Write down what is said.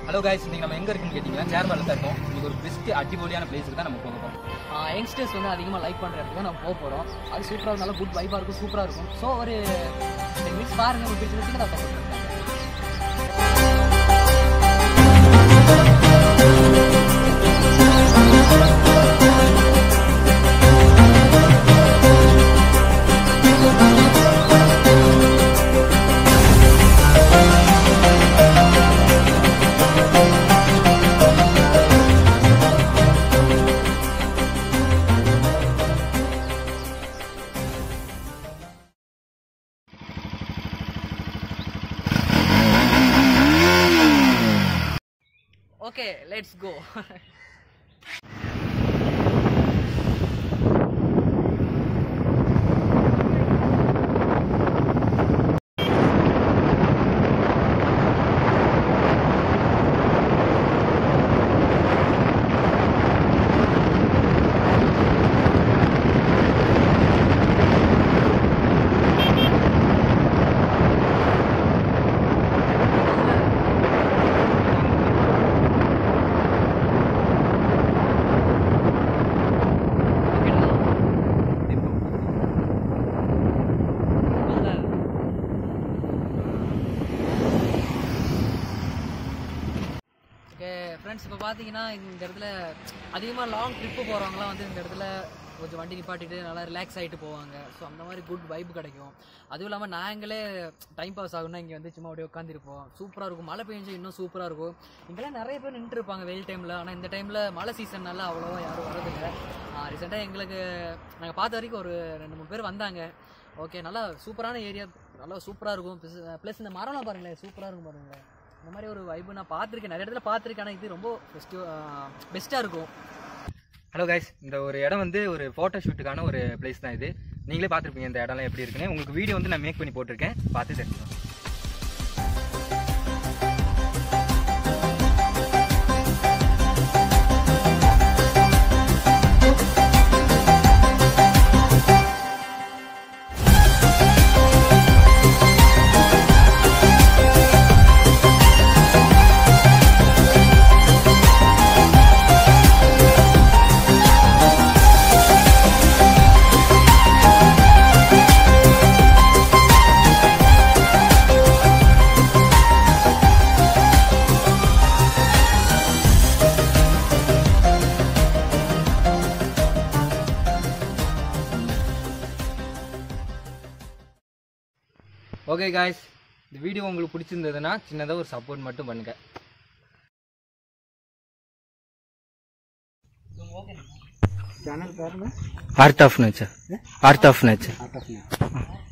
hello guys இன்னைக்கு நம்ம எங்க இருக்குன்னு கேட்டீங்கன்னா சேர்மல்ல தான் இருக்கோம் இன்னைக்கு ஒரு பெஸ்ட் அடிபொலியான பிளேஸுக்கு தான் நம்ம போக போறோம் யங்ஸ்டர்ஸ் வந்து அதிகமாக லைக் பண்ணுற இடத்துக்கு தான் நம்ம போக போகிறோம் அது சூப்பராக இருந்தாலும் குட் வைப்பாக இருக்கும் சூப்பராக இருக்கும் ஸோ ஒரு மினிட்ஸ் பாருங்க உங்களுக்கு பிடிச்சிருக்கு நான் சப்போர்ட் பண்ணுறேன் okay let's go okay friends இப்போ பார்த்தீங்கன்னா இந்த இடத்துல அதிகமாக லாங் ட்ரிப்பு போகிறவங்களாம் வந்து இந்த இடத்துல கொஞ்சம் வண்டி நிப்பாட்டிட்டு நல்லா ரிலாக்ஸ் ஆகிட்டு போவாங்க ஸோ அந்த மாதிரி குட் வைப் கிடைக்கும் அதுவும் இல்லாமல் நாங்களே டைம் பாஸ் ஆகும்னா இங்கே வந்து சும்மா அப்படியே உட்காந்துருப்போம் சூப்பராக இருக்கும் மழை பெஞ்சு இன்னும் சூப்பராக இருக்கும் இங்கெல்லாம் நிறைய பேர் நின்று இருப்பாங்க வெயில் டைமில் ஆனால் இந்த டைமில் மழை சீசன்னால அவ்வளோவா யாரும் வரதில்லை ரீசெண்டாக எங்களுக்கு நாங்கள் பார்த்த வரைக்கும் ஒரு ரெண்டு மூணு பேர் வந்தாங்க ஓகே நல்லா சூப்பரான ஏரியா நல்லா சூப்பராக இருக்கும் ப்ளஸ் இந்த மரம்லாம் பாருங்களேன் சூப்பராக இருக்கும் பாருங்களேன் இந்த மாதிரி ஒரு வைப்பு நான் பார்த்துருக்கேன் நிறைய இடத்துல பார்த்துருக்கேன் ஆனால் இது ரொம்ப ஃபெஸ்டிவ் பெஸ்ட்டாக இருக்கும் ஹலோ காய்ஸ் இந்த ஒரு இடம் வந்து ஒரு ஃபோட்டோ ஷூட்டுக்கான ஒரு பிளேஸ் தான் இது நீங்களே பார்த்துருப்பீங்க இந்த இடம்லாம் எப்படி இருக்குன்னு உங்களுக்கு வீடியோ வந்து நான் மேக் பண்ணி போட்டிருக்கேன் பார்த்து தெரிஞ்சுக்கோங்க ஓகே காய்ஸ் இந்த வீடியோ உங்களுக்கு பிடிச்சிருந்ததுன்னா சின்னதாக ஒரு சப்போர்ட் மட்டும் பண்ணுங்க சேனல் பேருங்க art of nature art of nature ஆட்டோஃபினா